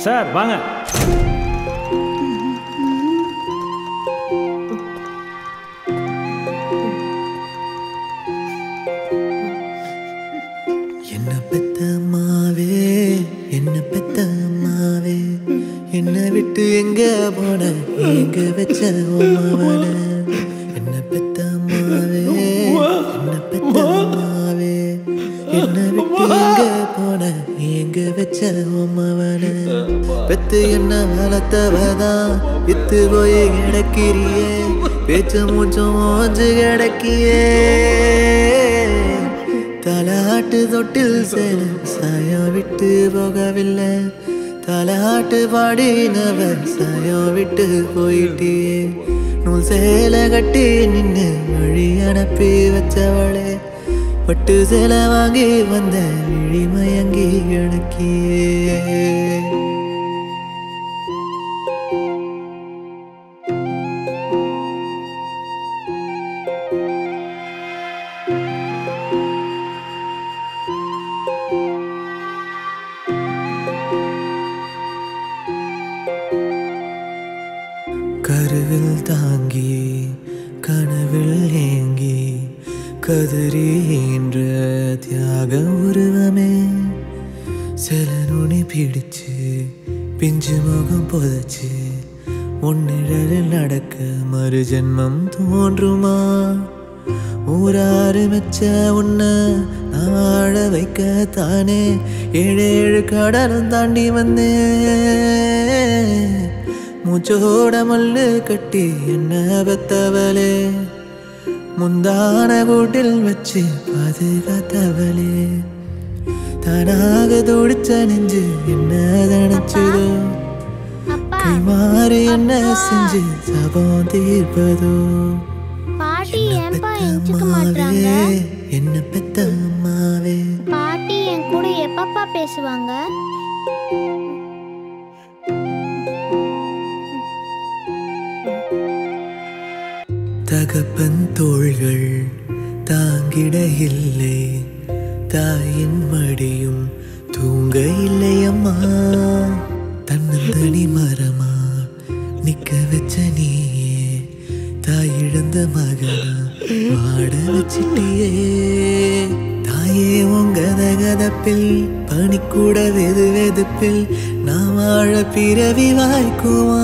sir வாங்க என்ன பெத்த அம்மாவே என்ன பெத்த அம்மாவே என்ன விட்டு எங்க போன எங்க வச்ச உமாவன என்ன பெத்த அம்மாவே என்ன பெத்த அம்மாவே என்ன விட்டு எங்க போன எங்க வச்ச உமாவன பெத்து என்ன வளர்த்தவதான் வித்து போய் கிடக்கிறியே பேச்சு மூச்சும் ஓஞ்சு கிடக்கியே தலாட்டு தொட்டில் சேல சாயம் விட்டு போகவில்லை தலாட்டு பாடினவர் சாயம் விட்டு போயிட்டியே நூல் சேலை கட்டி நின்று வழி அனுப்பி வச்சவளே பட்டு சேலை வாங்கி வந்த விழி மயங்கி எனக்கியே கருவில் தாங்கி கனவில் ஏங்கி கதறி என்ற தியாக உருவமே சில நுனி பிடிச்சு பிஞ்சு முகம் புதைச்சு உன்னிழலில் நடக்க மறு ஜென்மம் தோன்றுமா ஊராறு மெச்ச உன்னை நான் வாழ வைக்க தானே ஏழு ஏழு கடலும் தாண்டி வந்தேன் மூச்சோட மல்லு கட்டி என்ன பெத்தவளே முந்தான கூட்டில் வச்சு பாதுகாத்தவளே தானாக துடிச்ச நெஞ்சு என்ன நினைச்சதோ அப்பா கை மாறி என்ன செஞ்சு சபம் தீர்ப்பதோ பாட்டி ஏன்பா பெத்த எஞ்சுக்க அம்மாவே மாட்டாங்க என்ன பெத்த அம்மாவே பாட்டி என் கூட எப்பப்பா பேசுவாங்க தகப்பன் தோள்கள் தாங்கிட இல்லை தாயின் மடியும் தூங்க இல்லை அம்மா தன்னந்தனி மரமா நிக்க வச்ச நீயே தாய் இழந்த மகனா வாட வச்சிட்டியே தாயே உங்க கதப்பில் பனிக்கூட வெது வெதுப்பில் நான் வாழ பிறவி வாய்க்குவா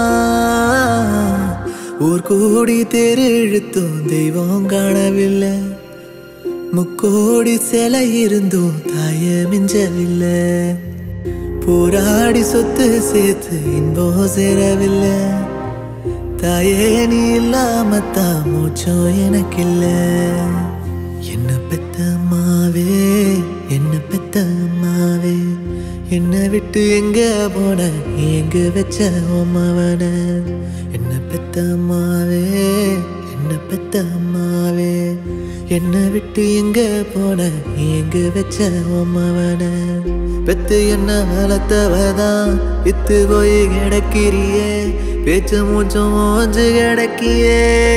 ஊர் கூடி தெரு இழுத்தும் தெய்வம் காணவில்லை முக்கோடி சிலை இருந்தும் தாய மிஞ்சவில்லை போராடி சொத்து சேர்த்து இன்பம் சேரவில்லை தாயே நீ இல்லாம தான் மூச்சம் எனக்கில்ல என்ன பெத்த அம்மாவே என்ன பெத்த அம்மாவே என்ன விட்டு எங்க போன எங்க வச்ச உமாவன என்ன பெத்த அம்மாவே என்ன பெத்த அம்மாவே என்ன விட்டு எங்க போன எங்க வச்ச உமாவன பெத்து என்ன வளர்த்தவதான் வித்து போய் கிடக்கிறியே பேச்சு மூச்சும் ஓஞ்சு கிடக்கியே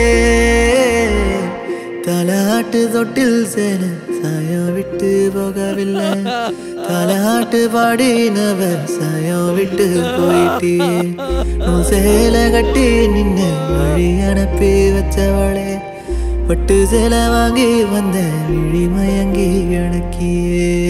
தலாட்டு தொட்டில் சேல சாயம் விட்டு போகவில்லை தலாட்டு பாடினவர் சாயம் விட்டு போயிட்டியே உன் சேலை கட்டி நின்று வழி அனுப்பி வச்சவளே பட்டு சேலை வாங்கி வந்த விழி மயங்கி எனக்கியே